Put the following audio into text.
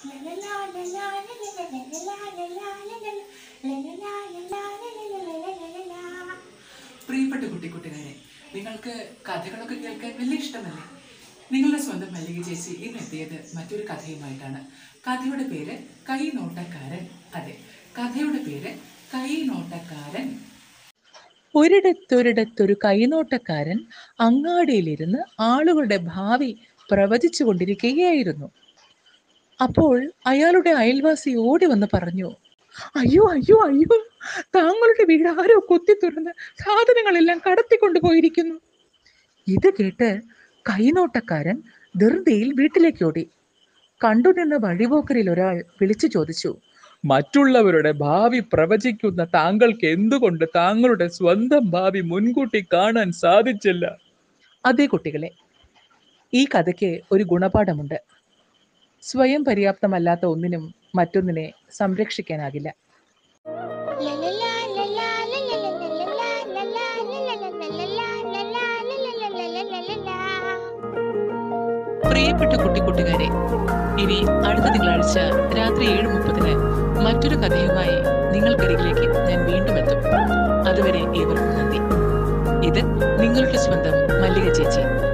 പ്രിയപ്പെട്ട കുട്ടിക്കുട്ടികാരെ നിങ്ങൾക്ക് കഥകളൊക്കെ കേൾക്കാൻ വലിയ ഇഷ്ടമല്ലേ നിങ്ങളുടെ സ്വന്തം മല്ലിക ചേച്ചി ഇന്ന് എത്തിയത് മറ്റൊരു കഥയുമായിട്ടാണ് കഥയുടെ പേര് കൈനോട്ടക്കാരൻ അതെ കഥയുടെ പേര് കൈനോട്ടക്കാരൻ ഒരിടത്തൊരിടത്തൊരു കൈനോട്ടക്കാരൻ അങ്ങാടിയിലിരുന്ന് ആളുകളുടെ ഭാവി പ്രവചിച്ചു കൊണ്ടിരിക്കുകയായിരുന്നു അപ്പോൾ അയാളുടെ അയൽവാസി ഓടി വന്ന് പറഞ്ഞു അയ്യോ അയ്യോ അയ്യോ താങ്കളുടെ വീട് ആരോ കൊത്തി തുറന്ന് സാധനങ്ങളെല്ലാം കടത്തിക്കൊണ്ടു പോയിരിക്കുന്നു ഇത് കേട്ട് കൈനോട്ടക്കാരൻ ധൃതിയിൽ വീട്ടിലേക്ക് ഓടി കണ്ടുനിന്ന വഴിപോക്കരിൽ ഒരാൾ വിളിച്ചു ചോദിച്ചു മറ്റുള്ളവരുടെ ഭാവി പ്രവചിക്കുന്ന താങ്കൾക്ക് എന്തുകൊണ്ട് താങ്കളുടെ സ്വന്തം ഭാവി മുൻകൂട്ടി കാണാൻ സാധിച്ചില്ല അതേ കുട്ടികളെ ഈ കഥയ്ക്ക് ഒരു ഗുണപാഠമുണ്ട് സ്വയം പര്യാപ്തമല്ലാത്ത ഒന്നിനും മറ്റൊന്നിനെ സംരക്ഷിക്കാനാകില്ല പ്രിയപ്പെട്ട കുട്ടിക്കുട്ടുകാരെ ഇനി അടുത്ത തിങ്കളാഴ്ച രാത്രി ഏഴ് മുപ്പതിന് മറ്റൊരു കഥയുമായി നിങ്ങൾക്കരികിലേക്ക് ഞാൻ വീണ്ടും എത്തും അതുവരെ ഏവർക്കും നന്ദി ഇത് നിങ്ങളുടെ സ്വന്തം മല്ലിക ചേച്ചി